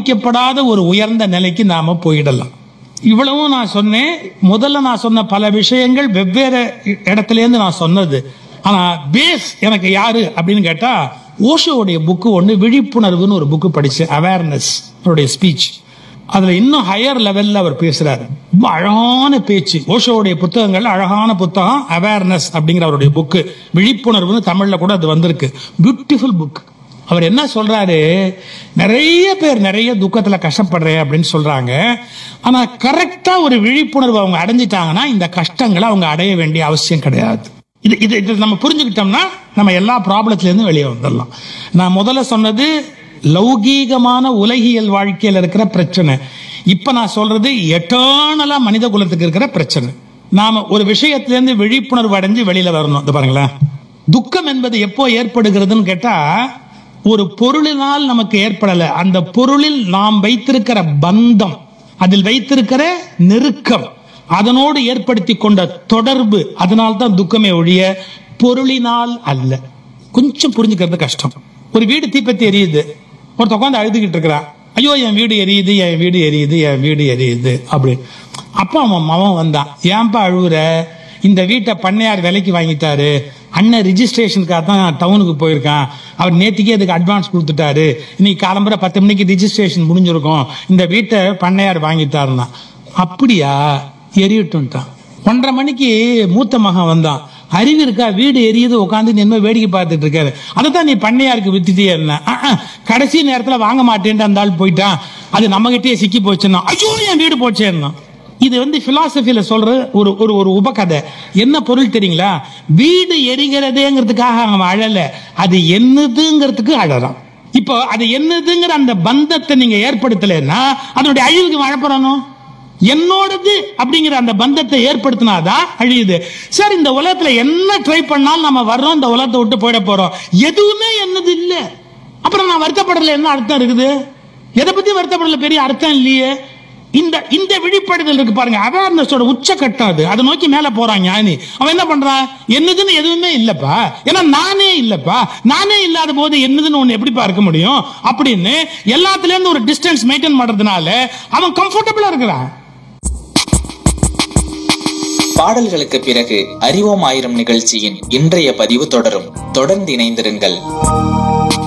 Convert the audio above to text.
பாதிக்கப்படாத ஒரு உயர்ந்த நிலைக்கு நாம போயிடலாம் இவ்வளவும் நான் சொன்னேன் முதல்ல நான் சொன்ன பல விஷயங்கள் வெவ்வேறு இ- இடத்துல இருந்து நான் சொன்னது ஆனா பேஸ் எனக்கு யாரு அப்படின்னு கேட்டா ஓஷோவுடைய புக்கு ஒன்று விழிப்புணர்வுன்னு ஒரு புக்கு படிச்சேன் அவேர்னஸ் அவருடைய ஸ்பீச் அதுல இன்னும் ஹையர் லெவல்ல அவர் பேசுறாரு ரொம்ப அழகான பேச்சு ஓஷோவுடைய புத்தகங்கள் அழகான புத்தகம் அவேர்னஸ் அப்படிங்கிற அவருடைய புக்கு விழிப்புணர்வுன்னு தமிழ்ல கூட அது வந்திருக்கு பியூட்டிஃபுல் புக் அவர் என்ன சொல்றாரு நிறைய பேர் நிறைய துக்கத்துல கஷ்டப்படுறேன் அப்படின்னு சொல்றாங்க ஆனா கரெக்டா ஒரு விழிப்புணர்வு அவங்க அடைஞ்சிட்டாங்கன்னா இந்த கஷ்டங்களை அவங்க அடைய வேண்டிய அவசியம் கிடையாது இது இது இது நம்ம புரிஞ்சுக்கிட்டோம்னா நம்ம எல்லா ப்ராப்ளத்துல இருந்து வெளியே வந்துடலாம் நான் முதல்ல சொன்னது லௌகீகமான உலகியல் வாழ்க்கையில் இருக்கிற பிரச்சனை இப்ப நான் சொல்றது எட்டர்னலா மனித குலத்துக்கு இருக்கிற பிரச்சனை நாம ஒரு விஷயத்திலிருந்து விழிப்புணர்வு அடைஞ்சு வெளியில வரணும் இது பாருங்களேன் துக்கம் என்பது எப்போ ஏற்படுகிறதுன்னு கேட்டா ஒரு பொருளினால் நமக்கு ஏற்படல அந்த பொருளில் நாம் வைத்திருக்கிற பந்தம் அதில் வைத்திருக்கிற நெருக்கம் அதனோடு ஏற்படுத்தி கொண்ட தொடர்பு அதனால் தான் துக்கமே ஒழிய பொருளினால் அல்ல கொஞ்சம் புரிஞ்சுக்கிறது கஷ்டம் ஒரு வீடு தீப்பத்தி எரியுது ஒருத்த உட்காந்து அழுதுகிட்டு இருக்கிறான் ஐயோ என் வீடு எரியுது என் வீடு எரியுது என் வீடு எரியுது அப்படின்னு அப்பா அவன் மவன் வந்தான் ஏன்பா அழுகுற இந்த வீட்டை பண்ணையார் விலைக்கு வாங்கிட்டாரு அண்ணன் ரிஜிஸ்ட்ரேஷனுக்காக தான் டவுனுக்கு போயிருக்கான் அவர் நேத்திக்கே அதுக்கு அட்வான்ஸ் கொடுத்துட்டாரு இன்னைக்கு காலம்பரை பத்து மணிக்கு ரிஜிஸ்ட்ரேஷன் முடிஞ்சிருக்கும் இந்த வீட்டை பண்ணையார் வாங்கிட்டாருன்னா அப்படியா எரியட்டும்ட்டான் ஒன்றரை மணிக்கு மூத்த மகன் வந்தான் அறிவு இருக்கா வீடு எரியுது உட்காந்து என்ன வேடிக்கை பார்த்துட்டு இருக்காரு அதை தான் நீ பண்ணையாருக்கு வித்துட்டே இருந்த கடைசி நேரத்துல வாங்க மாட்டேன்ட்டு அந்த ஆள் போயிட்டான் அது நம்ம கிட்டே சிக்கி போச்சுன்னா ஐயோ என் வீடு போச்சேன்னா இது வந்து பிலாசபில சொல்ற ஒரு ஒரு ஒரு உபகதை என்ன பொருள் தெரியுங்களா வீடு எரிகிறதேங்கிறதுக்காக அவன் அழல அது என்னதுங்கிறதுக்கு அழறான் இப்போ அது என்னதுங்கிற அந்த பந்தத்தை நீங்க ஏற்படுத்தலைன்னா அதனுடைய அழிவுக்கு வழப்பறணும் என்னோடது அப்படிங்கிற அந்த பந்தத்தை ஏற்படுத்தினாதான் அழியுது சார் இந்த உலகத்துல என்ன ட்ரை பண்ணாலும் நம்ம வர்றோம் இந்த உலகத்தை விட்டு போயிட போறோம் எதுவுமே என்னது இல்ல அப்புறம் நான் வருத்தப்படல என்ன அர்த்தம் இருக்குது எதை பத்தி வருத்தப்படல பெரிய அர்த்தம் இல்லையே இந்த இந்த விழிப்படுதல் இருக்கு பாருங்க அவேர்னஸோட உச்சக்கட்டம் அது அதை நோக்கி மேல போறான் ஞானி அவன் என்ன பண்றான் என்னதுன்னு எதுவுமே இல்லப்பா ஏன்னா நானே இல்லப்பா நானே இல்லாத போது என்னதுன்னு ஒண்ணு எப்படிப்பா இருக்க முடியும் அப்படின்னு எல்லாத்துல இருந்து ஒரு டிஸ்டன்ஸ் மெயின்டைன் பண்றதுனால அவன் கம்ஃபர்டபுளா இருக்கிறான் பாடல்களுக்கு பிறகு அறிவோம் ஆயிரம் நிகழ்ச்சியின் இன்றைய பதிவு தொடரும் தொடர்ந்து இணைந்திருங்கள்